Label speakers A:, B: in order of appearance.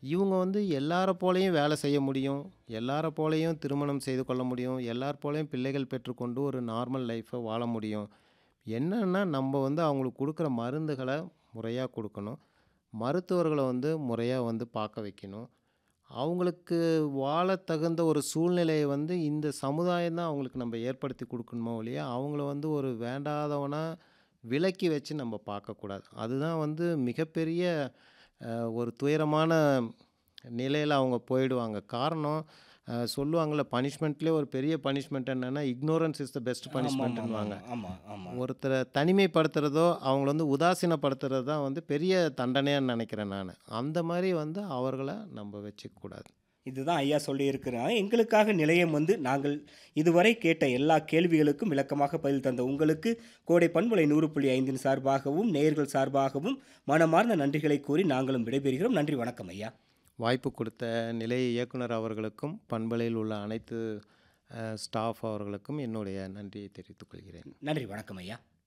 A: இவங்க வந்து எல்லார போலயும் வேலை செய்ய முடியும். எல்லார போலயும் திருமணம் செய்து கொள்ள முடியும். எல்லார் போலயும் பிள்ளைகள் பெற்றுக்கொண்டு ஒரு நார்மல் லைஃப்ப வாழ முடியும். என்னன்னா, நம்ப வந்து அவங்களுக்கு குடுக்குற மருந்துகள முறையா குடுக்கணும். மருத்துவர்கள வந்து முறையா வந்து பார்க்க வைக்கணும். அவங்களுக்கு வாழத் தகுந்த ஒரு சூழ்நிலைய வந்து இந்த சமுதாயம் தான் அவங்களுக்கு நம்ப ஏற்படுத்தி குடுக்கணுமே ஒழிய, அவங்கள வந்து ஒரு வேண்டாதவனா விலக்கி வச்சு நம்ப பார்க்கக்கூடாது. அதுதான் வந்து மிகப்பெரிய அ ஒரு துயரமான நிலையில அவங்க போயிடுவாங்க. காரணம் அ சொல்லுவாங்கல்ல பனிஷ்மென்ட்லயே ஒரு பெரிய பனிஷ்மென்ட் என்னன்னா, இக்னோரன்ஸ் இஸ் த பெஸ்ட் பனிஷ்மென்ட்ன்னுவாங்க.
B: ஆமா, ஆமா.
A: ஒருத்தர தனிமைப்படுத்துறதோ, அவங்கள வந்து உதாசீனப்படுத்துறது தான் வந்து பெரிய தண்டனையா நெனைக்கிறேன் நானு. அந்த மாரி வந்து அவர்கள நம்ப வச்சுக்கக்கூடாது.
B: இதுதான் ஐயா சொல்லியிருக்கிறாங்க. எங்களுக்காக நிலையம் வந்து நாங்கள் இதுவரை கேட்ட எல்லா கேள்விகளுக்கும் விளக்கமாக பதில் தந்த உங்களுக்கு கோடை பண்பலை 100.5 சார்பாகவும், நேயர்கள் சார்பாகவும் மனமார்ந்த நன்றிகளை கூறி நாங்களும் விடைபெறுகிறோம். நன்றி, வணக்கம் ஐயா.
A: வாய்ப்பு குடுத்த நிலைய இயக்குனர் அவர்களுக்கும், பண்பலையில் உள்ள அனைத்து அ ஸ்டாஃப் அவர்களுக்கும் என்னுடைய நன்றியை தெரிவித்துக் கொள்கிறேன்.
B: நன்றி, வணக்கம் ஐயா.